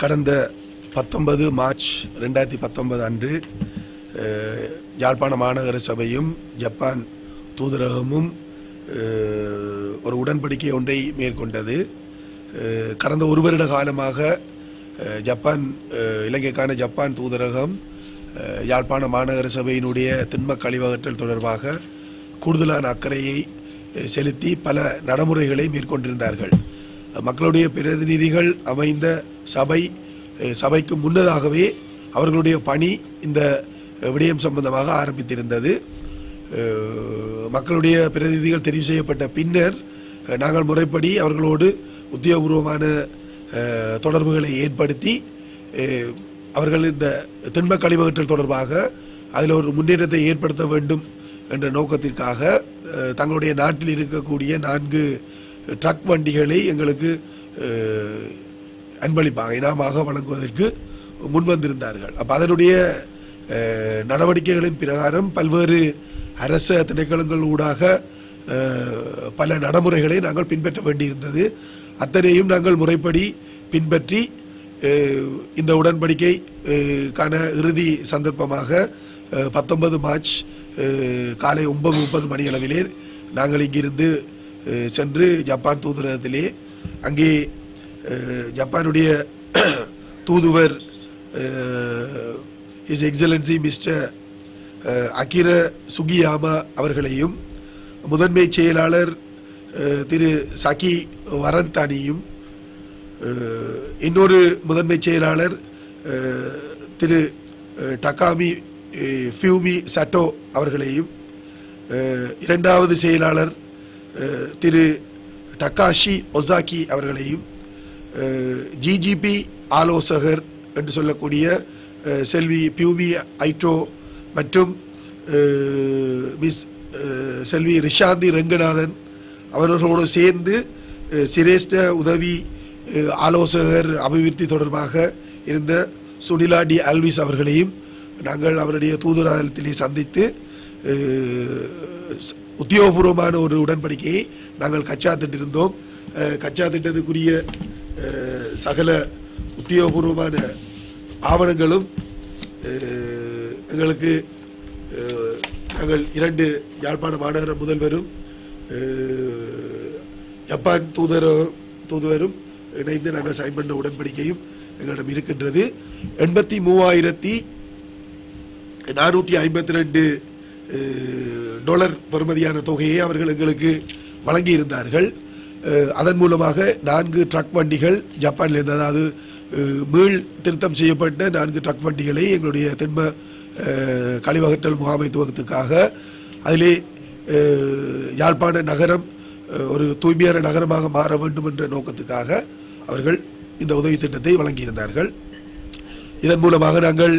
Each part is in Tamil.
கடந்த பத்தொன்பது மார்ச் ரெண்டாயிரத்தி பத்தொன்பது அன்று அஹ், யாழ்ப்பாண மாநகர சபையும் ஜப்பான் தூதரகமும் அஹ், ஒரு உடன்படிக்கை ஒன்றை மேற்கொண்டது அஹ், கடந்த ஒரு வருட காலமாக அஹ், ஜப்பான் அஹ், இலங்கைக்கான ஜப்பான் தூதரகம் அஹ், யாழ்ப்பாண மாநகர சபையினுடைய திண்ம கழிவகற்றல் தொடர்பாக கூடுதலான அக்கறையை அஹ், செலுத்தி பல நடைமுறைகளை மேற்கொண்டிருந்தார்கள் மக்களுடைய பிரதிநிதிகள் அமைந்த சபை அஹ், சபைக்கு முன்னதாகவே அவர்களுடைய பணி இந்த அஹ், விடயம் சம்பந்தமாக ஆரம்பித்திருந்தது அஹ், மக்களுடைய பிரதிநிதிகள் தெரிவு செய்யப்பட்ட பின்னர் அஹ், நாங்கள் முறைப்படி அவர்களோடு உத்தியோகபூர்வமான அஹ், தொடர்புகளை ஏற்படுத்தி அஹ், அவர்கள் இந்த திண்ம கழிவகற்றல் தொடர்பாக அதில் ஒரு முன்னேற்றத்தை ஏற்படுத்த வேண்டும் என்ற நோக்கத்திற்காக அஹ், தங்களுடைய நாட்டில் இருக்கக்கூடிய நான்கு ட்ரக் வண்டிகளை எங்களுக்கு அஹ், அன்பளிப்பாக இனாமாக வழங்குவதற்கு முன்வந்திருந்தார்கள் அப்போ அதனுடைய அஹ், நடவடிக்கைகளின் பிரகாரம் பல்வேறு அரச திணைக்களங்கள் ஊடாக அஹ், பல நடைமுறைகளை நாங்கள் பின்பற்ற வேண்டியிருந்தது அத்தனையும் நாங்கள் முறைப்படி பின்பற்றி அஹ், இந்த உடன்படிக்கை அஹ், கான இறுதி சந்தர்ப்பமாக பத்தொன்பது மார்ச் அஹ், காலை ஒன்பது முப்பது மணி அளவிலே நாங்கள் இங்கிருந்து அஹ், சென்று ஜப்பான் தூதரகத்திலே அங்கே அஹ், ஜப்பானுடைய தூதுவர் his excellency mister Akira Sugiyama அவர்களையும் முதன்மை செயலாளர் அஹ், திரு சகி வரன்தானியும் அஹ், இன்னொரு முதன்மை செயலாளர் அஹ், திரு அஹ், டகாமி அஹ், ஃபியூமி சட்டோ அவர்களையும் அஹ், இரண்டாவது செயலாளர் அஹ், திரு டக்காஷி ஒசாக்கி அவர்களையும் ஜிஜிபி ஆலோசகர் என்று சொல்லக்கூடிய அஹ், செல்வி பியூமி ஐட்டோ மற்றும் அஹ், மிஸ் அஹ், செல்வி ரிஷாந்தி ரெங்கநாதன் அவர்களோடு சேர்ந்து அஹ், சிரேஷ்ட உதவி அஹ், ஆலோசகர் அபிவிருத்தி தொடர்பாக இருந்த சுனிலா டி அல்விஸ் அவர்களையும் நாங்கள் அவருடைய தூதரகத்திலே சந்தித்து அஹ், ஸ்- உத்தியோகபூர்வமான ஒரு உடன்படிக்கையை நாங்கள் கச்சாத்திட்டிருந்தோம் அஹ், கச்சாத்திட்டத்துக்குரிய அஹ், சகல உத்தியோகபூர்வமான ஆவணங்களும் அஹ், எங்களுக்கு அஹ், நாங்கள் இரண்டு யாழ்ப்பாண மாநகர முதல்வரும் அஹ், ஜப்பான் தூதர தூதுவரும் இணைந்து நாங்கள் சைன் பண்ண உடன்படிக்கையும் எங்களிடம் இருக்கின்றது எண்பத்தி மூவாயிரத்தி நானூற்றி ஐம்பத்தி ரெண்டு டாலர் பெறுமதியான தொகையை அவர்கள் எங்களுக்கு வழங்கியிருந்தார்கள் அஹ், அதன் மூலமாக நான்கு ட்ரக் வண்டிகள் ஜப்பானிலிருந்து அதாவது அஹ், மீள் திருத்தம் செய்யப்பட்ட நான்கு ட்ரக் வண்டிகளை எங்களுடைய தென்ம அஹ், கழிவகற்றல் முகாமைத்துவத்துக்காக அதிலே அஹ், யாழ்ப்பாண நகரம் அஹ், ஒரு தூய்மையான நகரமாக மாற வேண்டும் என்ற நோக்கத்துக்காக அவர்கள் இந்த உதவி திட்டத்தை வழங்கியிருந்தார்கள் இதன் மூலமாக நாங்கள்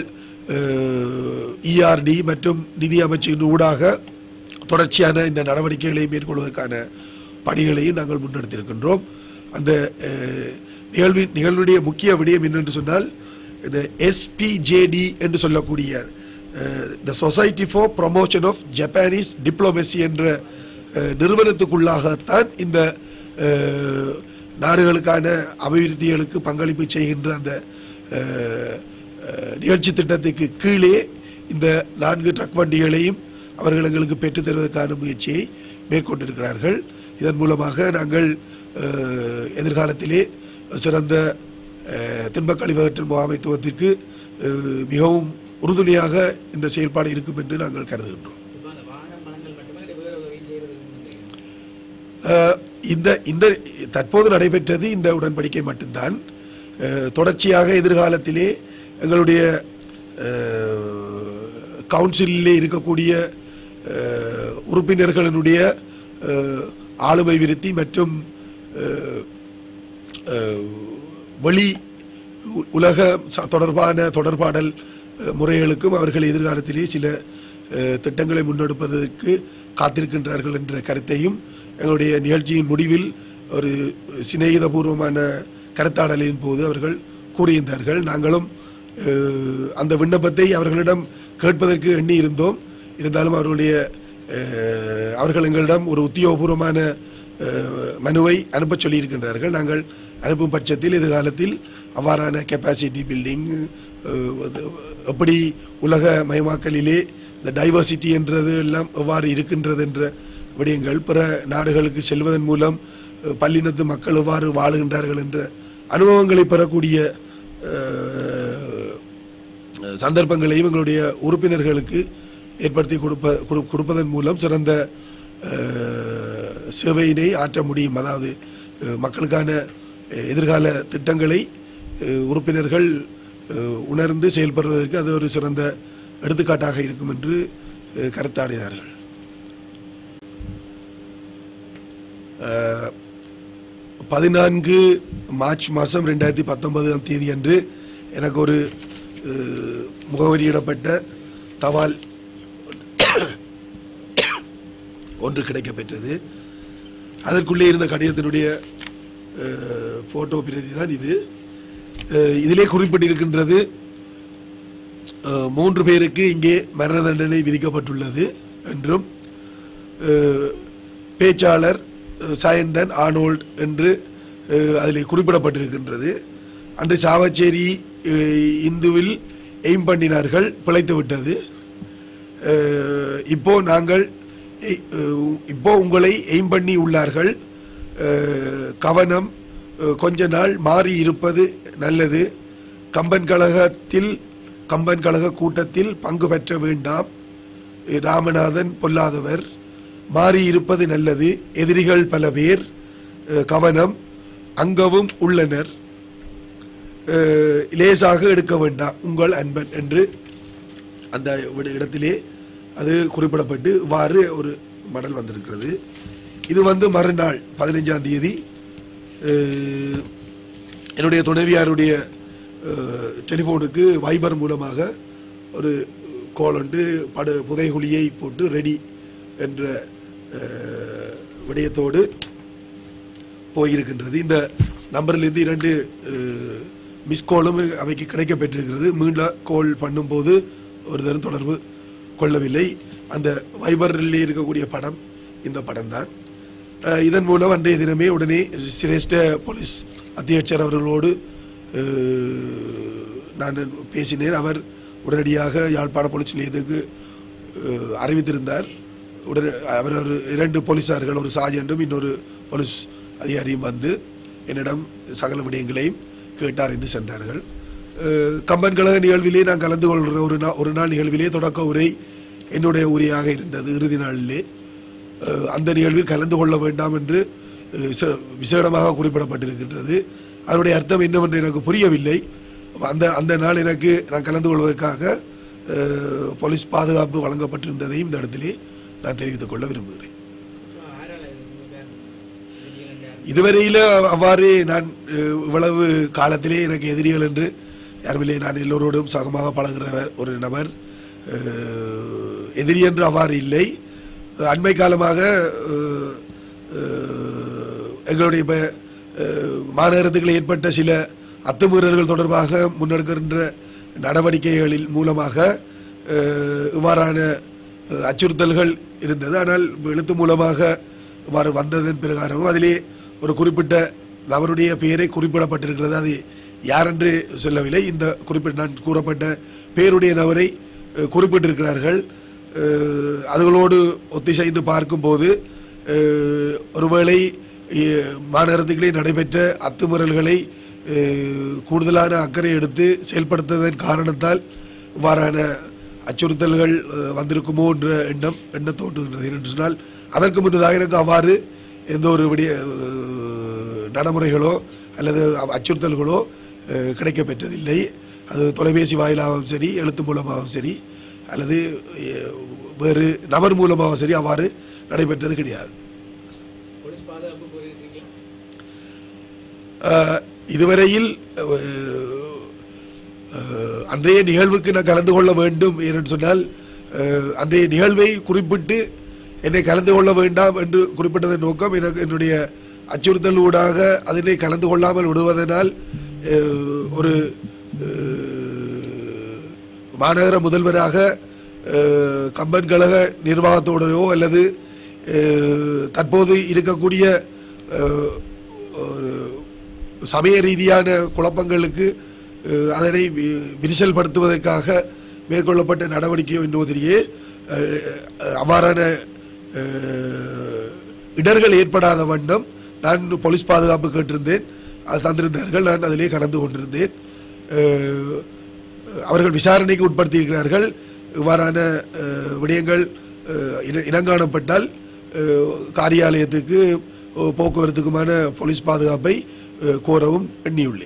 இஆர்டி மற்றும் நிதி அமைச்சின் ஊடாக தொடர்ச்சியான இந்த நடவடிக்கைகளை மேற்கொள்வதற்கான பணிகளையும் நாங்கள் முன்னெடுத்திருக்கின்றோம் அந்த அஹ், நிகழ்வின் நிகழ்வுடைய முக்கிய விடயம் என்னென்று சொன்னால் இந்த எஸ்பிஜேடி என்று சொல்லக்கூடிய the society for promotion of Japanese diplomacy என்ற அஹ், நிறுவனத்துக்குள்ளாகத்தான் இந்த அஹ், நாடுகளுக்கான அபிவிருத்திகளுக்கு பங்களிப்பு செய்கின்ற அந்த அஹ், அஹ், நிகழ்ச்சி திட்டத்துக்கு கீழே இந்த நான்கு ட்ரக் வண்டிகளையும் அவர்கள் எங்களுக்கு பெற்றுத் தருவதற்கான முயற்சியை மேற்கொண்டிருக்கிறார்கள் இதன் மூலமாக நாங்கள் அஹ், எதிர்காலத்திலே சிறந்த அஹ், திண்மக் கழிவகற்றல் முகாமைத்துவத்திற்கு அஹ், மிகவும் உறுதுணையாக இந்த செயல்பாடு இருக்கும் என்று நாங்கள் கருதுகின்றோம் இப்போ அந்த வாகன பணங்கள் மட்டுமே இல்லை வேறு உதவியும் செய்கிறது இல்லை அஹ், இந்த இந்த தற்போது நடைபெற்றது இந்த உடன்படிக்கை மட்டும்தான் அஹ், தொடர்ச்சியாக எதிர்காலத்திலே எங்களுடைய அஹ், கவுன்சிலிலே இருக்கக்கூடிய அஹ், உறுப்பினர்களினுடைய அஹ், ஆளுமை விருத்தி மற்றும் அஹ், அஹ், வெளி உ- உலக ச- தொடர்பான தொடர்பாடல் அஹ், முறைகளுக்கும் அவர்கள் எதிர்காலத்திலே சில அஹ், திட்டங்களை முன்னெடுப்பதற்கு காத்திருக்கின்றார்கள் என்ற கருத்தையும் எங்களுடைய நிகழ்ச்சியின் முடிவில் ஒரு சிநேகிதபூர்வமான கருத்தாடலின் போது அவர்கள் கூறியிருந்தார்கள் நாங்களும் அஹ், அந்த விண்ணப்பத்தை அவர்களிடம் கேட்பதற்கு எண்ணி இருந்தோம் இருந்தாலும் அவர்களுடைய அஹ், அவர்கள் எங்களிடம் ஒரு உத்தியோகபூர்வமான அஹ், மனுவை அனுப்பச் சொல்லியிருக்கின்றார்கள் நாங்கள் அனுப்பும் பட்சத்தில் எதிர்காலத்தில் அவ்வாறான கெப்பாசிட்டி பில்டிங் எப்படி உலக மயமாக்கலிலே இந்த டைவர்சிட்டி என்றது எல்லாம் எவ்வாறு இருக்கின்றது என்ற விடயங்கள் பிற நாடுகளுக்கு செல்வதன் மூலம் அஹ், பல்லினத்து மக்கள் எவ்வாறு வாழுகின்றார்கள் என்ற அனுபவங்களை பெறக்கூடிய அஹ், சந்தர்ப்பங்களையும் எங்களுடைய உறுப்பினர்களுக்கு ஏற்படுத்தி கொடுப்ப கொடு- கொடுப்பதன் மூலம் சிறந்த அஹ், சேவையினை ஆற்ற முடியும் அதாவது அஹ், மக்களுக்கான அஹ், எதிர்கால திட்டங்களை அஹ், உறுப்பினர்கள் அஹ், உணர்ந்து செயல்படுவதற்கு அது ஒரு சிறந்த எடுத்துக்காட்டாக இருக்கும் என்று அஹ், கருத்தாடினார்கள் அஹ், பதினான்கு மார்ச் மாதம் ரெண்டாயிரத்தி பத்தொன்பதாம் தேதி அன்று எனக்கு ஒரு அஹ், முகவரியிடப்பட்ட தபால் ஒன்று கிடைக்கப்பெற்றது அதற்குள்ளே இருந்த கடிதத்தினுடைய அஹ், போட்டோ பிரதி தான் இது அஹ், இதிலே குறிப்பிட்டிருக்கின்றது அஹ், மூன்று பேருக்கு இங்கே மரண தண்டனை விதிக்கப்பட்டுள்ளது என்றும் அஹ், பேச்சாளர் அஹ், சயந்தன் ஆனோல்ட் என்று அஹ், அதில் குறிப்பிடப்பட்டிருக்கின்றது அன்று சாவச்சேரி அஹ், இந்துவில் எய்ம் பண்ணினார்கள் பிழைத்து விட்டது அஹ், இப்போ நாங்கள் எய்- அஹ், இப்போ உங்களை எய்ம் பண்ணி உள்ளார்கள் அஹ், கவனம் அஹ், கொஞ்ச நாள் மாறி இருப்பது நல்லது கம்பன் கழகத்தில் கம்பன் கழக கூட்டத்தில் பங்கு பெற்ற வேண்டாம் அஹ், ராமநாதன் பொல்லாதவர் மாறி இருப்பது நல்லது எதிரிகள் பல பேர் அஹ், கவனம் அங்கவும் உள்ளனர் அஹ், லேசாக எடுக்க வேண்டாம் உங்கள் அன்பன் என்று அந்த விட- இடத்திலே அது குறிப்பிடப்பட்டு இவ்வாறு ஒரு மடல் வந்திருக்கிறது இது வந்து மறுநாள் பதினைஞ்சாம் தேதி அஹ், என்னுடைய துணைவியாருடைய அஹ், டெலிஃபோனுக்கு வைபர் மூலமாக ஒரு கோல் வந்து படு புதைகுழியை போட்டு ரெடி என்ற அஹ், விடயத்தோடு போயிருக்கின்றது இந்த நம்பரிலிருந்து இரண்டு மிஸ் கோலும் அவைக்கு கிடைக்க பெற்றிருக்கிறது மீண்டும் கோல் பண்ணும்போது ஒரு தரம் தொடர்பு கொள்ளவில்லை அந்த வைபரில் இருக்கக்கூடிய படம் இந்த படம் தான் இதன் மூலம் அன்றைய தினமே உடனே சிரேஷ்ட போலீஸ் அத்தியட்சர் அவர்களோடு அஹ், நான் பேசினேன் அவர் உடனடியாக யாழ்ப்பாண போலீஸ் நிலையத்துக்கு அஹ், அறிவித்திருந்தார் உடனே அவர் ஒரு இரண்டு போலீசார்கள் ஒரு சார்ஜென்ட்டும் இன்னொரு போலீஸ் அதிகாரியும் வந்து என்னிடம் சகல விடயங்களையும் கேட்டறிந்து சென்றார்கள் அஹ், கம்பன் கழக நிகழ்விலே நான் கலந்து கொள்கிற ஒரு நாள் ஒரு நாள் நிகழ்விலே தொடக்க உரை என்னுடைய உரையாக இருந்தது இறுதி நாளிலே அஹ், அந்த நிகழ்வில் கலந்து கொள்ள வேண்டாம் என்று அஹ், விச- விசேடமாக குறிப்பிடப்பட்டிருக்கின்றது அதனுடைய அர்த்தம் என்னவென்று எனக்கு புரியவில்லை அந்த அந்த நாள் எனக்கு நான் கலந்து கொள்வதற்காக அஹ், போலீஸ் பாதுகாப்பு வழங்கப்பட்டிருந்ததையும் இந்த இடத்திலே நான் தெரிவித்துக் கொள்ள விரும்புகிறேன் ஆறாள் இது உங்க பேர் எதிரிகள் யார்? இதுவரையில அவ்வாறு நான் அஹ், இவ்வளவு காலத்திலே எனக்கு எதிரிகள் என்று யாருமில்லை நான் எல்லோரோடும் சகமாக பழகுற ஒரு நபர் அஹ், எதிரி என்று அவ்வாறு இல்லை அண்மை காலமாக அஹ், அஹ், எங்களுடைய இப்ப, அஹ், மாநகரத்துக்குள் ஏற்பட்ட சில அத்துமீறல்கள் தொடர்பாக முன்னெடுக்கின்ற நடவடிக்கைகளில் மூலமாக அஹ், இவ்வாறான அஹ், அச்சுறுத்தல்கள் இருந்தது ஆனால் எழுத்து மூலமாக இவ்வாறு வந்ததன் பிரகாரமும் அதிலே ஒரு குறிப்பிட்ட நபருடைய பெயரை குறிப்பிடப்பட்டிருக்கிறது அது யாரென்று சொல்லவில்லை இந்த குறிப்பிட்ட நான் கூறப்பட்ட பெயருடைய நபரை அஹ், குறிப்பிட்டிருக்கிறார்கள் அஹ், அதுகளோடு ஒத்திசைந்து பார்க்கும்போது அஹ், ஒருவேளை அஹ், மாநகரத்துக்களே நடைபெற்ற அத்துமீறல்களை அஹ், கூடுதலான அக்கறை எடுத்து செயல்படுத்துவதன் காரணத்தால் இவ்வாறான அச்சுறுத்தல்கள் அஹ், வந்திருக்குமோ என்ற எண்ணம் எண்ண தோன்றுகின்றது என்று சொன்னால் அதற்கு முன்னதாக எனக்கு அவ்வாறு எந்த ஒரு விடிய அஹ், நடைமுறைகளோ அல்லது அவ் அச்சுறுத்தல்களோ அஹ், கிடைக்கப் பெற்றதில்லை அது தொலைபேசி வாயிலாகவும் சரி எழுத்து மூலமாகவும் சரி அல்லது அஹ், வேறு நபர் மூலமாகவும் சரி அவ்வாறு நடைபெற்றது கிடையாது போலீஸ் பாதுகாப்பு போயிருக்கீங்களா அஹ், இதுவரையில் அஹ், அஹ், அன்றைய நிகழ்வுக்கு நான் கலந்து கொள்ள வேண்டும் என்று சொன்னால் அஹ், அன்றைய நிகழ்வை குறிப்பிட்டு என்னை கலந்து கொள்ள வேண்டாம் என்று குறிப்பிட்டதன் நோக்கம் எனக்கு என்னுடைய அச்சுறுத்தல் ஊடாக அதிலே கலந்து கொள்ளாமல் விடுவதனால் அஹ், ஒரு அஹ், மாநகர முதல்வராக அஹ், கம்பன் கழக நிர்வாகத்தோடையோ அல்லது அஹ், தற்போது இருக்கக்கூடிய அஹ், ஒரு சமய ரீதியான குழப்பங்களுக்கு அஹ், அதனை வி- விரிசல்படுத்துவதற்காக மேற்கொள்ளப்பட்ட நடவடிக்கையோ என்பதிலேயே அஹ், அவ்வாறான அஹ், இடர்கள் ஏற்படாத வண்ணம் நான் போலீஸ் பாதுகாப்பு கேட்டிருந்தேன் அது தந்திருந்தார்கள் நான் அதிலே கலந்து கொண்டிருந்தேன் அஹ், அவர்கள் விசாரணைக்கு உட்படுத்தியிருக்கிறார்கள் இவ்வாறான அஹ், விடயங்கள் அஹ், இன- இனங்காணப்பட்டால் அஹ், காரியாலயத்துக்கு அஹ், போக்குவரத்துக்குமான போலீஸ் பாதுகாப்பை அஹ், கோரவும் எண்ணியுள்ளேன்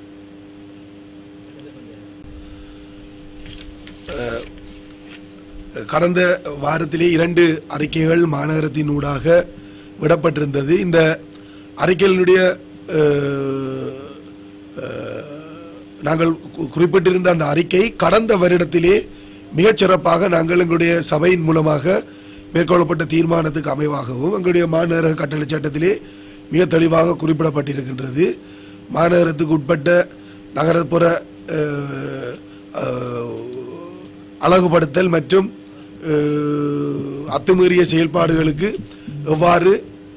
கடந்த வாரத்திலே இரண்டு அறிக்கைகள் மாநகரத்தின் ஊடாக விடப்பட்டிருந்தது இந்த அறிக்கைகளினுடைய அஹ், அஹ், நாங்கள் கு- குறிப்பிட்டிருந்த அந்த அறிக்கை கடந்த வருடத்திலே மிகச் சிறப்பாக நாங்கள் எங்களுடைய சபையின் மூலமாக மேற்கொள்ளப்பட்ட தீர்மானத்துக்கு அமைவாகவும் எங்களுடைய மாநகர கட்டளை சட்டத்திலே மிக தெளிவாக குறிப்பிடப்பட்டிருக்கின்றது மாநகரத்துக்கு உட்பட்ட நகரப்புற அஹ், அஹ், அழகுபடுத்தல் மற்றும் அஹ், அத்துமீறிய செயல்பாடுகளுக்கு எவ்வாறு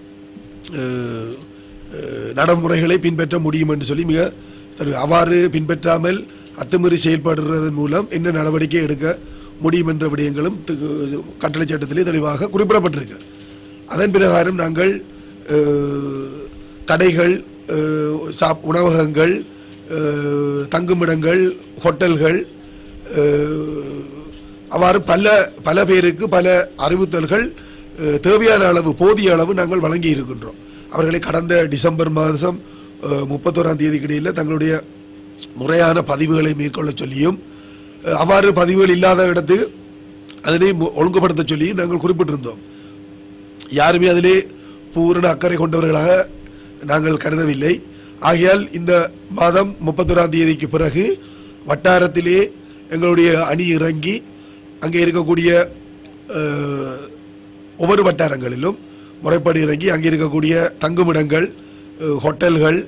அஹ், அஹ், நடைமுறைகளை பின்பற்ற முடியும் என்று சொல்லி மிக தெளி- அவ்வாறு பின்பற்றாமல் அத்துமீறி செயல்படுறதன் மூலம் என்ன நடவடிக்கை எடுக்க முடியும் என்ற விடயங்களும் தி- கட்டளை சட்டத்திலே தெளிவாக குறிப்பிடப்பட்டிருக்கிறது அதன் பிரகாரம் நாங்கள் அஹ், கடைகள் அஹ், சாப் உணவகங்கள் அஹ், தங்குமிடங்கள் ஹோட்டல்கள் அஹ், அவ்வாறு பல பல பேருக்கு பல அறிவுறுத்தல்கள் அஹ், தேவையான அளவு போதிய அளவு நாங்கள் வழங்கி இருக்கின்றோம் அவர்களை கடந்த டிசம்பர் மாதம் அஹ், முப்பத்தோராம் தேதிக்கு இடையில் தங்களுடைய முறையான பதிவுகளை மேற்கொள்ள சொல்லியும் அஹ், அவ்வாறு பதிவுகள் இல்லாத இடத்துக்கு அதனை மு- ஒழுங்குபடுத்த சொல்லியும் நாங்கள் குறிப்பிட்டிருந்தோம் யாருமே அதிலே பூரண அக்கறை கொண்டவர்களாக நாங்கள் கருதவில்லை ஆகையால் இந்த மாதம் முப்பத்தொராம் தேதிக்கு பிறகு வட்டாரத்திலே எங்களுடைய அணி இறங்கி அங்கே இருக்கக்கூடிய அஹ், ஒவ்வொரு வட்டாரங்களிலும் முறைப்படி இறங்கி அங்கே இருக்கக்கூடிய தங்குமிடங்கள் அஹ், ஹோட்டல்கள்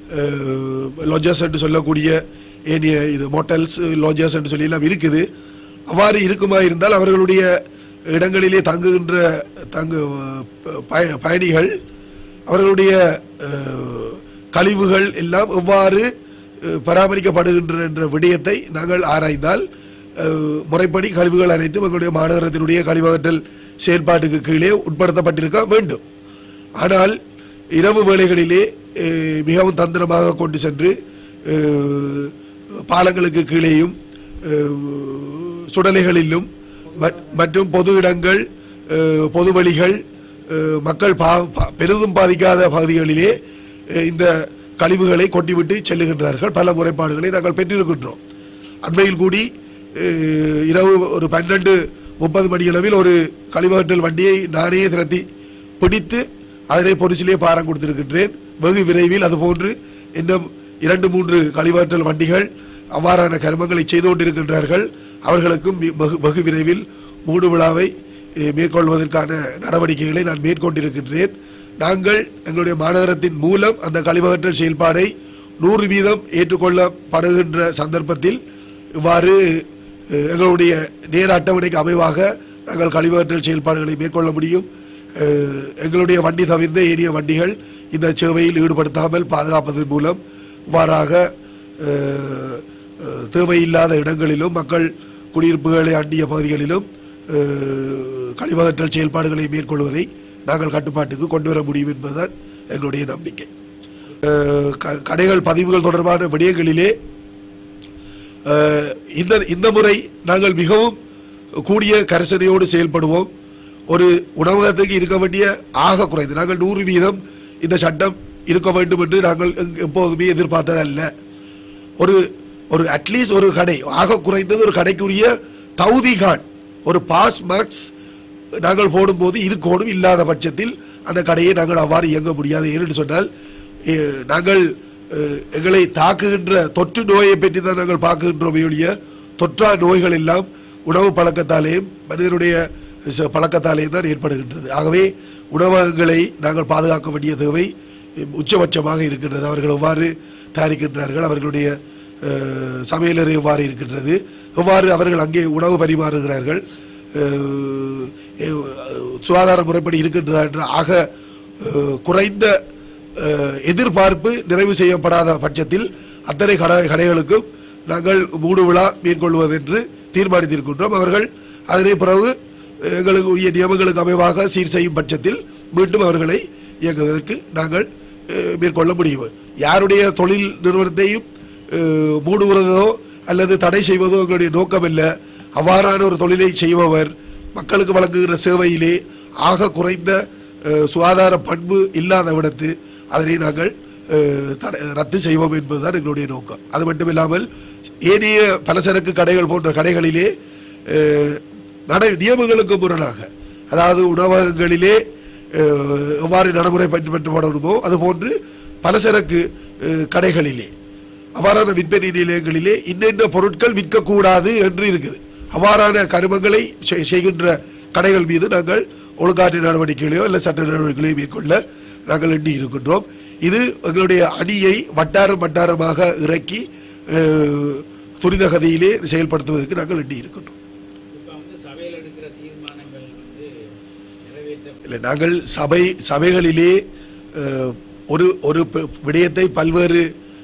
லாஜஸ் என்று சொல்லக்கூடிய ஏனைய இது மோட்டல்ஸ் லாஜஸ் என்று சொல்லி எல்லாம் இருக்குது அவ்வாறு இருக்குமா இருந்தால் அவர்களுடைய இடங்களிலே தங்குகின்ற தங்கு பய- பயணிகள் அவர்களுடைய அஹ், கழிவுகள் எல்லாம் எவ்வாறு அஹ், பராமரிக்கப்படுகின்றன என்ற விடயத்தை நாங்கள் ஆராய்ந்தால் அஹ், முறைப்படி கழிவுகள் அனைத்தும் எங்களுடைய மாநகரத்தினுடைய கழிவகற்றல் செயல்பாட்டுக்கு கீழே உட்படுத்தப்பட்டிருக்க வேண்டும் ஆனால் இரவு வேளைகளிலே அஹ், மிகவும் தந்திரமாக கொண்டு சென்று அஹ், பாலங்களுக்கு கீழேயும் அஹ், சுடலைகளிலும் மற்- மற்றும் பொது இடங்கள் அஹ், பொது வழிகள் அஹ், மக்கள் பா- பா- பெரிதும் பாதிக்காத பகுதிகளிலே அஹ், இந்த கழிவுகளை கொட்டிவிட்டு செல்லுகின்றார்கள் பல முறைப்பாடுகளை நாங்கள் பெற்றிருக்கின்றோம் அண்மையில் கூடி அஹ், இரவு ஒரு பன்னெண்டு முப்பது மணியளவில் ஒரு கழிவகற்றல் வண்டியை நானே திரட்டி பிடித்து அதனை பொரிசிலே பாரம் கொடுத்திருக்கின்றேன் வெகு விரைவில் அதுபோன்று இன்னும் இரண்டு மூன்று கழிவகற்றல் வண்டிகள் அவ்வாறான கர்மங்களை செய்து கொண்டிருக்கின்றார்கள் அவர்களுக்கும் மி- வெகு வெகு விரைவில் மூடு விழாவை அஹ், மேற்கொள்வதற்கான நடவடிக்கைகளை நான் மேற்கொண்டிருக்கின்றேன் நாங்கள் எங்களுடைய மாநகரத்தின் மூலம் அந்த கழிவகற்றல் செயல்பாடை நூறு வீதம் ஏற்றுக்கொள்ளப்படுகின்ற சந்தர்ப்பத்தில் இவ்வாறு அஹ், எங்களுடைய நேர அட்டவணைக்கு அமைவாக நாங்கள் கழிவகற்றல் செயல்பாடுகளை மேற்கொள்ள முடியும் அஹ், எங்களுடைய வண்டி தவிர்ந்த ஏனைய வண்டிகள் இந்த சேவையில் ஈடுபடுத்தாமல் பாதுகாப்பதன் மூலம் இவ்வாறாக அஹ், அஹ், தேவையில்லாத இடங்களிலும் மக்கள் குடியிருப்புகளை அண்டிய பகுதிகளிலும் அஹ், கழிவகற்றல் செயல்பாடுகளை மேற்கொள்வதை நாங்கள் கட்டுப்பாட்டுக்கு கொண்டு வர முடியும் என்பதுதான் எங்களுடைய நம்பிக்கை அஹ், க- கடைகள் பதிவுகள் தொடர்பான விடயங்களிலே அஹ், இந்த இந்த முறை நாங்கள் மிகவும் கூடிய கரிசனையோடு செயல்படுவோம் ஒரு உணவகத்துக்கு இருக்க வேண்டிய ஆக குறைந்து நாங்கள் நூறு வீதம் இந்த சட்டம் இருக்க வேண்டும் என்று நாங்கள் எங்க- எப்போதுமே எதிர்பார்த்ததல்ல ஒரு ஒரு அட்லீஸ்ட் ஒரு கடை ஆக குறைந்தது ஒரு கடைக்குரிய தௌதிகான் ஒரு பாஸ் மார்க்ஸ் நாங்கள் போடும்போது இருக்கோடும் இல்லாத பட்சத்தில் அந்த கடையை நாங்கள் அவ்வாறு இயங்க முடியாது ஏனென்று சொன்னால் எ- நாங்கள் அஹ், எங்களை தாக்குகின்ற தொற்று நோயை பற்றி தான் நாங்கள் பார்க்கின்றோமே ஒழிய தொற்றா நோய்கள் எல்லாம் உணவு பழக்கத்தாலேயும் மனிதனுடைய ச- பழக்கத்தாலேயும் தான் ஏற்படுகின்றது ஆகவே உணவகங்களை நாங்கள் பாதுகாக்க வேண்டிய தேவை உச்சபட்சமாக இருக்கின்றது அவர்கள் எவ்வாறு தயாரிக்கின்றார்கள் அவர்களுடைய அஹ், சமையலறை எவ்வாறு இருக்கின்றது எவ்வாறு அவர்கள் அங்கே உணவு பரிமாறுகிறார்கள் அஹ், எ- சுகாதார முறைப்படி இருக்கின்றதா என்ற ஆக அஹ், குறைந்த அஹ், எதிர்பார்ப்பு நிறைவு செய்யப்படாத பட்சத்தில் அத்தனை கடை கடைகளுக்கும் நாங்கள் மூடு விழா மேற்கொள்வதென்று தீர்மானித்திருக்கின்றோம் அவர்கள் அதனை பிறகு எங்களுக்கு உரிய நியமங்களுக்கு அமைவாக சீர் செய்யும் பட்சத்தில் மீண்டும் அவர்களை இயக்குவதற்கு நாங்கள் அஹ், மேற்கொள்ள முடியும் யாருடைய தொழில் நிறுவனத்தையும் அஹ், மூடுவதோ அல்லது தடை செய்வதோ எங்களுடைய நோக்கமல்ல அவ்வாறான ஒரு தொழிலை செய்பவர் மக்களுக்கு வழங்குகிற சேவையிலே ஆக குறைந்த அஹ், சுகாதார பண்பு இல்லாத விடத்து அதனை நாங்கள் அஹ், தடை- ரத்து செய்வோம் என்பதுதான் எங்களுடைய நோக்கம் அது மட்டுமில்லாமல் ஏனைய பலசரக்கு கடைகள் போன்ற கடைகளிலே அஹ், நடை நியமங்களுக்கு முரணாக அதாவது உணவகங்களிலே அஹ், எவ்வாறு நடைமுறை பின்பற்றப்படணுமோ அதுபோன்று பலசரக்கு அஹ், கடைகளிலே அவ்வாறான விற்பனை நிலையங்களிலே இன்னென்ன பொருட்கள் விற்கக்கூடாது என்று இருக்குது அவ்வாறான கருமங்களை செய்- செய்கின்ற கடைகள் மீது நாங்கள் ஒழுங்காற்று நடவடிக்கைகளையோ இல்லை சட்ட நடவடிக்கைகளையோ மேற்கொள்ள நாங்கள் எண்ணி இருக்கின்றோம் இது எங்களுடைய அணியை வட்டாரம் வட்டாரமாக இறக்கி அஹ், துரித கதியிலே செயல்படுத்துவதற்கு நாங்கள் எண்ணி இருக்கின்றோம் இப்போ வந்து சபையில் எடுக்கிற தீர்மானங்கள் வந்து நிறைவேற்ற இல்லை நாங்கள் சபை சபைகளிலே அஹ், ஒரு ஒரு ப- விடயத்தை பல்வேறு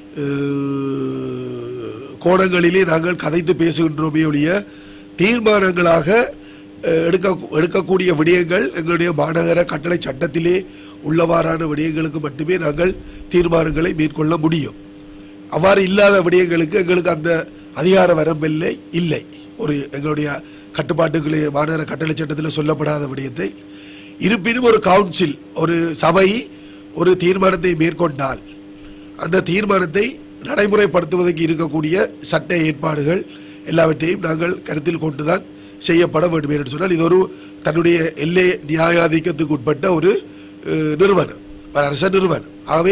அஹ், கோணங்களிலே நாங்கள் கதைத்து பேசுகின்றோமே ஒழிய தீர்மானங்களாக அஹ், எடுக்க எடுக்கக்கூடிய விடயங்கள் எங்களுடைய மாநகர கட்டளை சட்டத்திலே உள்ளவாறான விடயங்களுக்கு மட்டுமே நாங்கள் தீர்மானங்களை மேற்கொள்ள முடியும் அவ்வாறு இல்லாத விடயங்களுக்கு எங்களுக்கு அந்த அதிகார வரம்பில்லை இல்லை ஒரு எங்களுடைய கட்டுப்பாட்டுகளே மாநகர கட்டளை சட்டத்தில் சொல்லப்படாத விடயத்தை இருப்பினும் ஒரு கவுன்சில் ஒரு சபை ஒரு தீர்மானத்தை மேற்கொண்டால் அந்த தீர்மானத்தை நடைமுறைப்படுத்துவதற்கு இருக்கக்கூடிய சட்ட ஏற்பாடுகள் எல்லாவற்றையும் நாங்கள் கருத்தில் கொண்டுதான் செய்யப்பட வேண்டும் என்று சொன்னால் இது ஒரு தன்னுடைய எல்லை நியாயாதிக்கத்துக்கு உட்பட்ட ஒரு அஹ், நிறுவனம் ஒரு அரச நிறுவனம் ஆகவே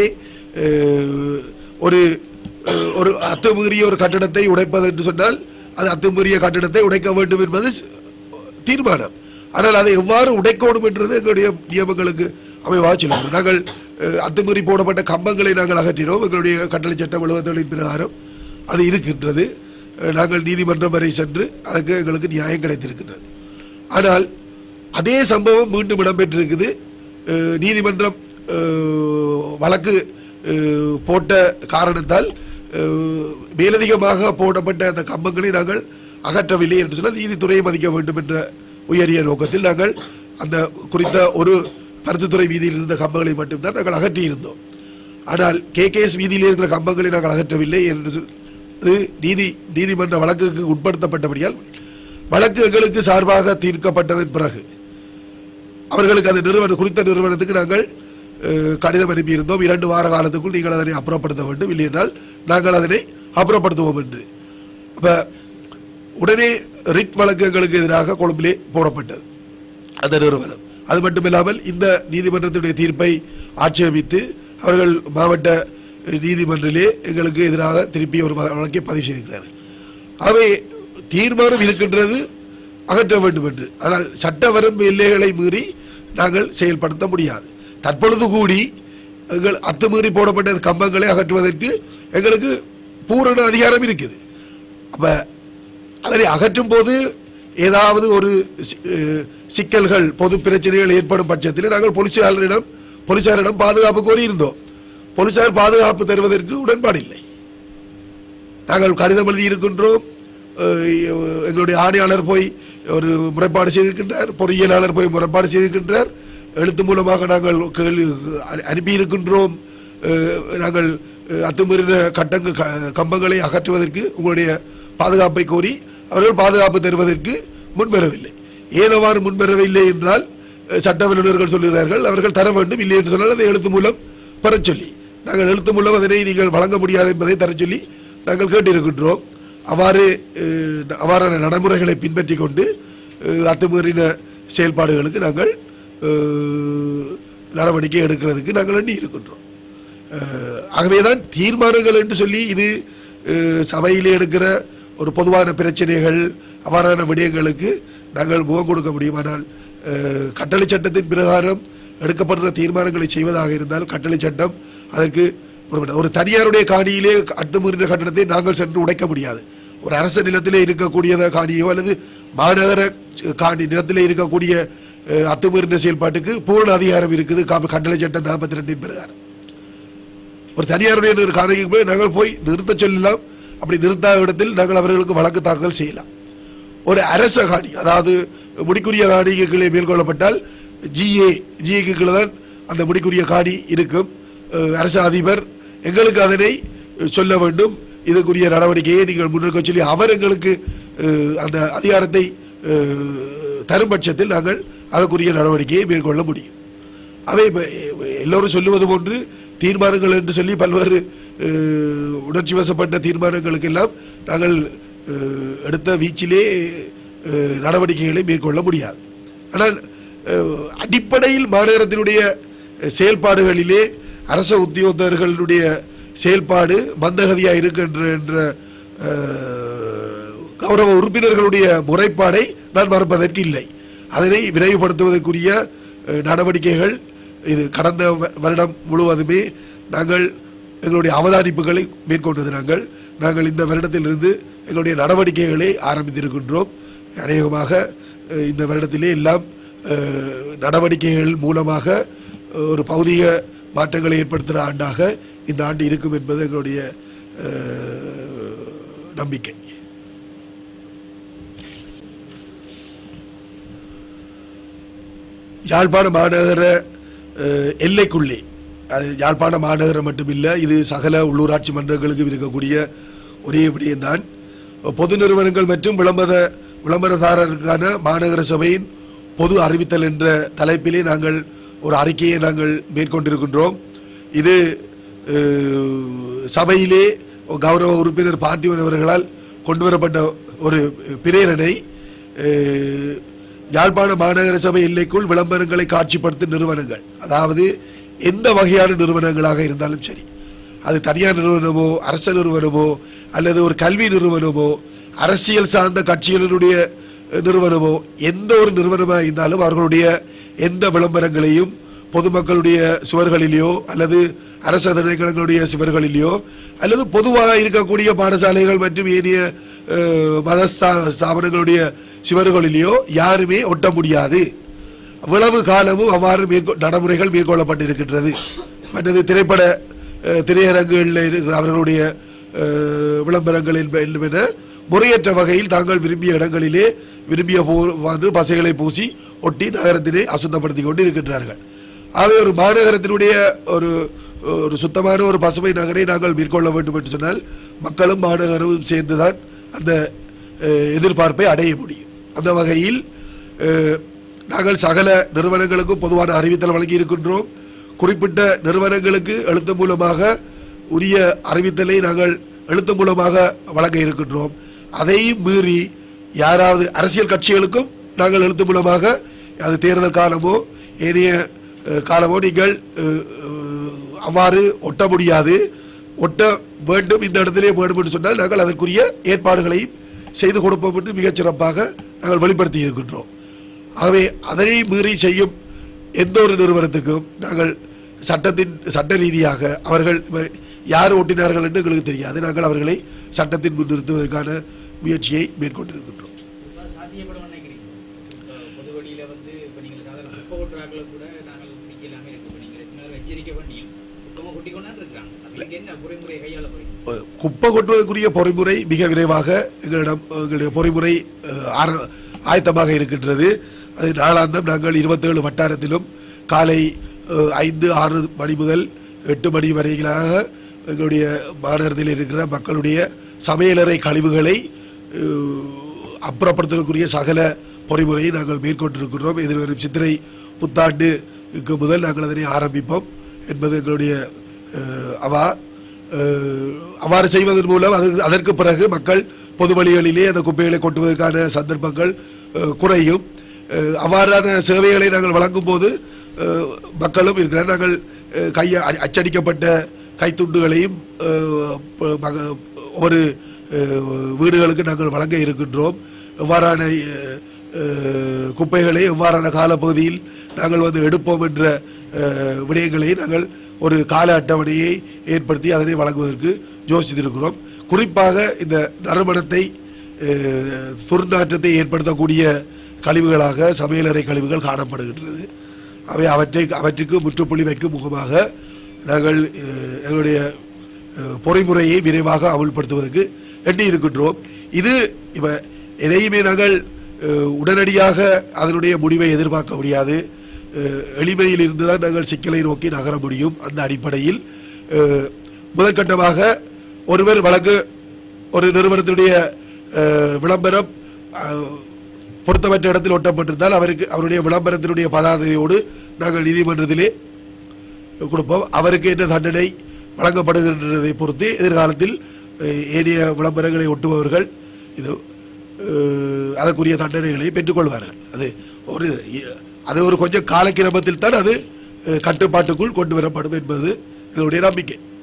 அஹ், ஒரு அஹ், ஒரு அத்துமீறிய ஒரு கட்டடத்தை உடைப்பது என்று சொன்னால் அது அத்துமீறிய கட்டடத்தை உடைக்க வேண்டும் என்பது ஸ்- தீர்மானம் ஆனால் அதை எவ்வாறு உடைக்கணும் என்றது எங்களுடைய நியமங்களுக்கு அமைவாக சொல்லுவோம் நாங்கள் அஹ், அத்துமீறி போடப்பட்ட கம்பங்களை நாங்கள் அகற்றினோம் எங்களுடைய கட்டளை சட்டம் எழுபத்தொழின் பிரகாரம் அது இருக்கின்றது அஹ், நாங்கள் நீதிமன்றம் வரை சென்று அதுக்கு எங்களுக்கு நியாயம் கிடைத்திருக்கின்றது ஆனால் அதே சம்பவம் மீண்டும் இடம்பெற்றிருக்குது அஹ், நீதிமன்றம் அஹ், வழக்கு அஹ், போட்ட காரணத்தால் அஹ், மேலதிகமாக போடப்பட்ட அந்த கம்பங்களை நாங்கள் அகற்றவில்லை என்று சொன்னால் நீதித்துறையை மதிக்க வேண்டும் என்ற உயரிய நோக்கத்தில் நாங்கள் அந்த குறித்த ஒரு பருத்தித்துறை வீதியில் இருந்த கம்பங்களை மட்டும்தான் நாங்கள் அகற்றியிருந்தோம் ஆனால் கேகேஎஸ் வீதியில் இருக்கிற கம்பங்களை நாங்கள் அகற்றவில்லை என்று சொல்- இது நீதி நீதிமன்ற வழக்குக்கு உட்படுத்தப்பட்டபடியால் வழக்கு எங்களுக்கு சார்பாக தீர்க்கப்பட்டதன் பிறகு அவர்களுக்கு அந்த நிறுவனம் குறித்த நிறுவனத்துக்கு நாங்கள் அஹ், கடிதம் அனுப்பியிருந்தோம் இரண்டு வார காலத்துக்குள் நீங்கள் அதனை அப்புறப்படுத்த வேண்டும் இல்லை என்றால் நாங்கள் அதனை அப்புறப்படுத்துவோம் என்று அப்ப உடனே ரிட் வழக்கு எங்களுக்கு எதிராக கொழும்பிலே போடப்பட்டது அந்த நிறுவனம் அது மட்டுமில்லாமல் இந்த நீதிமன்றத்துடைய தீர்ப்பை ஆட்சேபித்து அவர்கள் மாவட்ட நீதிமன்றிலே எங்களுக்கு எதிராக திருப்பி ஒரு வ- வழக்கை பதிவு செய்திருக்கிறார்கள் அவை தீர்மானம் இருக்கின்றது அகற்ற வேண்டும் என்று ஆனால் சட்ட வரம்பு எல்லைகளை மீறி நாங்கள் செயல்படுத்த முடியாது தற்பொழுது கூடி எங்கள் அத்துமீறி போடப்பட்ட கம்பங்களை அகற்றுவதற்கு எங்களுக்கு பூரண அதிகாரம் இருக்குது அப்ப அதனை அகற்றும் போது ஏதாவது ஒரு சி- அஹ் சிக்கல்கள் பொது பிரச்சனைகள் ஏற்படும் பட்சத்தில் நாங்கள் போலீசாரிடம் போலீசாரிடம் பாதுகாப்பு கோரியிருந்தோம் போலீசார் பாதுகாப்பு தருவதற்கு உடன்பாடில்லை நாங்கள் கடிதம் எழுதி இருக்கின்றோம் அஹ் எங்களுடைய ஆணையாளர் போய் ஒரு முறைப்பாடு செய்திருக்கின்றார் பொறியியலாளர் போய் முறைப்பாடு செய்திருக்கின்றார் எழுத்து மூலமாக நாங்கள் கேள்வி அனு- அனுப்பியிருக்கின்றோம் அஹ் நாங்கள் அஹ், அத்துமீறின கட்டங்க க- கம்பங்களை அகற்றுவதற்கு உங்களுடைய பாதுகாப்பை கோரி அவர்கள் பாதுகாப்பு தருவதற்கு முன்வரவில்லை ஏன் அவ்வாறு முன்வரவில்லை என்றால் அஹ், சட்ட வல்லுநர்கள் சொல்கிறார்கள் அவர்கள் தர வேண்டும் இல்லை என்று சொன்னால் அதை எழுத்து மூலம் பெறச் சொல்லி நாங்கள் எழுத்து மூலம் அதனை நீங்கள் வழங்க முடியாது என்பதை தரச் சொல்லி நாங்கள் கேட்டிருக்கின்றோம் அவ்வாறு அஹ், அவ்வாறான நடைமுறைகளை பின்பற்றி கொண்டு அஹ், அத்துமீறின செயல்பாடுகளுக்கு நாங்கள் அஹ், நடவடிக்கை எடுக்கிறதுக்கு நாங்கள் எண்ணி இருக்கின்றோம் அஹ், ஆகவேதான் தீர்மானங்கள் என்று சொல்லி இது அஹ், சபையிலே எடுக்கிற ஒரு பொதுவான பிரச்சனைகள் அவ்வாறான விடயங்களுக்கு நாங்கள் முகம் கொடுக்க முடியும் ஆனால் அஹ், கட்டளை சட்டத்தின் பிரகாரம் எடுக்கப்படுற தீர்மானங்களை செய்வதாக இருந்தால் கட்டளை சட்டம் அதற்கு ஒரு- ஒரு தனியாருடைய காணியிலே அத்துமீறின கட்டணத்தை நாங்கள் சென்று உடைக்க முடியாது ஒரு அரச நிலத்திலே இருக்கக்கூடிய காணியோ அல்லது மாநகர காணி நிலத்திலே இருக்கக்கூடிய அஹ், அத்துமீறின செயல்பாட்டுக்கு பூரண அதிகாரம் இருக்குது கா- கட்டளை சட்டம் நாற்பத்தி ரெண்டின் பிரகாரம் ஒரு தனியாருடைய ஒரு காணிக்கு போய் நாங்கள் போய் நிறுத்த சொல்லலாம் அப்படி நிறுத்தாத இடத்தில் நாங்கள் அவர்களுக்கு வழக்கு தாக்கல் செய்யலாம் ஒரு அரச காணி அதாவது முடிக்குரிய காணிக்கு கீழே மேற்கொள்ளப்பட்டால் ஜிஏ ஜிஏக்கு கீழே தான் அந்த முடிக்குரிய காணி இருக்கும் அஹ், அரச அதிபர் எங்களுக்கு அதனை அஹ், சொல்ல வேண்டும் இதுக்குரிய நடவடிக்கையை நீங்கள் முன்னெடுக்க சொல்லி அவர் எங்களுக்கு அஹ், அந்த அதிகாரத்தை அஹ், தரும் பட்சத்தில் நாங்கள் அதற்குரிய நடவடிக்கையை மேற்கொள்ள முடியும் அவை இப்ப எல்லோரும் சொல்லுவது போன்று தீர்மானங்கள் என்று சொல்லி பல்வேறு அஹ், உணர்ச்சி வசப்பட்ட தீர்மானங்களுக்கெல்லாம் நாங்கள் அஹ், எடுத்த வீச்சிலே அஹ், நடவடிக்கைகளை மேற்கொள்ள முடியாது ஆனால் அஹ், அடிப்படையில் மாநகரத்தினுடைய செயல்பாடுகளிலே அரச உத்தியோகத்தர்களுடைய செயல்பாடு மந்தகதியாக இருக்கின்ற என்ற அஹ், கௌரவ உறுப்பினர்களுடைய முறைப்பாடை நான் மறுப்பதற்கு இல்லை அதனை விரைவுபடுத்துவதற்குரிய அஹ், நடவடிக்கைகள் இது கடந்த வ- வருடம் முழுவதுமே நாங்கள் எங்களுடைய அவதானிப்புகளை மேற்கொண்டது நாங்கள் நாங்கள் இந்த வருடத்திலிருந்து எங்களுடைய நடவடிக்கைகளை ஆரம்பித்திருக்கின்றோம் அநேகமாக அஹ், இந்த வருடத்திலே எல்லாம் அஹ், நடவடிக்கைகள் மூலமாக அஹ், ஒரு பௌதிக மாற்றங்களை ஏற்படுத்துகிற ஆண்டாக இந்த ஆண்டு இருக்கும் என்பது எங்களுடைய அஹ், நம்பிக்கை யாழ்ப்பாண மாநகர அஹ், எல்லைக்குள்ளே அது யாழ்ப்பாண மாநகரம் மட்டுமில்லை இது சகல உள்ளூராட்சி மன்றங்களுக்கும் இருக்கக்கூடிய ஒரே விடயம்தான் பொது நிறுவனங்கள் மற்றும் விளம்பர விளம்பரதாரருக்கான மாநகர சபையின் பொது அறிவித்தல் என்ற தலைப்பிலே நாங்கள் ஒரு அறிக்கையை நாங்கள் மேற்கொண்டிருக்கின்றோம் இது அஹ், சபையிலே கௌரவ உறுப்பினர் பார்த்திபன் அவர்களால் கொண்டுவரப்பட்ட ஒரு பிரேரணை அஹ், யாழ்ப்பாண மாநகர சபை எல்லைக்குள் விளம்பரங்களை காட்சிப்படுத்தும் நிறுவனங்கள் அதாவது எந்த வகையான நிறுவனங்களாக இருந்தாலும் சரி அது தனியார் நிறுவனமோ அரச நிறுவனமோ அல்லது ஒரு கல்வி நிறுவனமோ அரசியல் சார்ந்த கட்சிகளினுடைய அஹ், நிறுவனமோ எந்த ஒரு நிறுவனமாக இருந்தாலும் அவர்களுடைய எந்த விளம்பரங்களையும் பொதுமக்களுடைய சுவர்களிலேயோ அல்லது அரசு திணைக்களங்களுடைய சுவர்களிலேயோ அல்லது பொதுவாக இருக்கக்கூடிய பாடசாலைகள் மற்றும் ஏனைய அஹ், மத ஸ்தா- ஸ்தாபனங்களுடைய சுவர்களிலேயோ யாருமே ஒட்ட முடியாது அவ்வளவு காலமும் அவ்வாறு மேற்கொ நடைமுறைகள் மேற்கொள்ளப்பட்டிருக்கின்றது மற்றது திரைப்பட அஹ், திரையரங்குகளில் இருக்கிற அவர்களுடைய அஹ், விளம்பரங்கள் என்ப- என்பன முறையற்ற வகையில் தாங்கள் விரும்பிய இடங்களிலே விரும்பிய போ வந்து பசைகளை பூசி ஒட்டி நகரத்தினை அசுத்தப்படுத்தி கொண்டு இருக்கின்றார்கள் ஆகவே ஒரு மாநகரத்தினுடைய ஒரு ஒரு சுத்தமான ஒரு பசுமை நகரை நாங்கள் மேற்கொள்ள வேண்டும் என்று சொன்னால் மக்களும் மாநகரமும் சேர்ந்துதான் அந்த அஹ், எதிர்பார்ப்பை அடைய முடியும் அந்த வகையில் அஹ், நாங்கள் சகல நிறுவனங்களுக்கும் பொதுவான அறிவித்தல் வழங்கி இருக்கின்றோம் குறிப்பிட்ட நிறுவனங்களுக்கு எழுத்து மூலமாக உரிய அறிவித்தலை நாங்கள் எழுத்து மூலமாக வழங்க இருக்கின்றோம் அதையும் மீறி யாராவது அரசியல் கட்சிகளுக்கும் நாங்கள் எழுத்து மூலமாக அது தேர்தல் காலமோ ஏனைய அஹ், காலமோ நீங்கள் அஹ், அஹ், அவ்வாறு ஒட்ட முடியாது ஒட்ட வேண்டும் இந்த இடத்திலே வேண்டும் என்று சொன்னால் நாங்கள் அதற்குரிய ஏற்பாடுகளையும் செய்து கொடுப்போம் என்று மிகச் சிறப்பாக நாங்கள் வெளிப்படுத்தி இருக்கின்றோம் ஆகவே அதனை மீறி செய்யும் எந்த ஒரு நிறுவனத்துக்கும் நாங்கள் சட்டத்தின் சட்ட ரீதியாக அவர்கள் இப்ப யார் ஓட்டினார்கள் என்று எங்களுக்கு தெரியாது நாங்கள் அவர்களை சட்டத்தின் முன் நிறுத்துவதற்கான முயற்சியை மேற்கொண்டிருக்கின்றோம் இப்ப சாத்தியப்படும் நினைக்கிறீங்க இப்போ பொது வழியில வந்து இப்போ நீங்கள் சாதாரண குப்பை கொட்டுறாக்களை கூட நாங்கள் பிடிக்கலாமே இருக்கு இப்போ நீங்கள் எத்தனை பேர் எச்சரிக்கை பண்ணியும் குப்பை கொட்டி கொண்டாந்து இருக்காங்க அதுக்கு என்ன பொறிமுறை கையாள போறீங்க அஹ், குப்பை கொட்டுவதற்குரிய பொறிமுறை மிக விரைவாக எங்களிடம் எங்களுடைய பொறிமுறை அஹ், ஆர- ஆயத்தமாக இருக்கின்றது அது நாளாந்தம் நாங்கள் இருபத்தேழு வட்டாரத்திலும் காலை அஹ், ஐந்து ஆறு மணி முதல் எட்டு மணி வரையிலாக எங்களுடைய மாநகரத்தில் இருக்கிற மக்களுடைய சமையலறை கழிவுகளை அஹ், அப்புறப்படுத்துவதற்குரிய சகல பொறிமுறையை நாங்கள் மேற்கொண்டிருக்கிறோம் எதிர்வரும் சித்திரை புத்தாண்டுக்கு முதல் நாங்கள் அதனை ஆரம்பிப்போம் என்பது எங்களுடைய அஹ், அவா அஹ், அவ்வாறு செய்வதன் மூலம் அது அதற்கு பிறகு மக்கள் பொது வழிகளிலே அந்த குப்பைகளை கொட்டுவதற்கான சந்தர்ப்பங்கள் அஹ், குறையும் அஹ், அவ்வாறான சேவைகளை நாங்கள் வழங்கும் போது அஹ், மக்களும் இருக்கிறார் நாங்கள் அஹ், கைய அ- அச்சடிக்கப்பட்ட கைத்துண்டுகளையும் அஹ், ப- மக- ஒரு அஹ், வீடுகளுக்கு நாங்கள் வழங்க இருக்கின்றோம் எவ்வாறான அஹ், அஹ், குப்பைகளை எவ்வாறான காலப்பகுதியில் நாங்கள் வந்து எடுப்போம் என்ற அஹ், விடயங்களை நாங்கள் ஒரு கால அட்டவணையை ஏற்படுத்தி அதனை வழங்குவதற்கு யோசித்திருக்கிறோம் குறிப்பாக இந்த நறுமணத்தை அஹ், துர்நாற்றத்தை ஏற்படுத்தக்கூடிய கழிவுகளாக சமையலறை கழிவுகள் காணப்படுகின்றது அவை அவற்றை அவற்றுக்கு முற்றுப்புள்ளி வைக்கும் முகமாக நாங்கள் அஹ், எங்களுடைய அஹ், பொறிமுறையை விரைவாக அமல்படுத்துவதற்கு எண்ணி இருக்கின்றோம் இது இப்ப எதையுமே நாங்கள் அஹ், உடனடியாக அதனுடைய முடிவை எதிர்பார்க்க முடியாது அஹ், எளிமையில் இருந்து தான் நாங்கள் சிக்கலை நோக்கி நகர முடியும் அந்த அடிப்படையில் அஹ், முதற்கட்டமாக ஒருவர் வழக்கு ஒரு நிறுவனத்தினுடைய அஹ், விளம்பரம் அஹ், பொருத்தமற்ற இடத்தில் ஒட்டப்பட்டிருந்தால் அவருக்கு அவருடைய விளம்பரத்தினுடைய பதாதையோடு நாங்கள் நீதிமன்றத்திலே கொடுப்போம் அவருக்கு என்ன தண்டனை வழங்கப்படுகின்றதை பொறுத்து எதிர்காலத்தில் அஹ், ஏனைய விளம்பரங்களை ஒட்டுபவர்கள் இது அஹ், அதற்குரிய தண்டனைகளை பெற்றுக்கொள்வார்கள் அது ஒரு அது ஒரு கொஞ்சம் காலக்கிரமத்தில் தான் அது அஹ், கட்டுப்பாட்டுக்குள் கொண்டு வரப்படும் என்பது எங்களுடைய நம்பிக்கை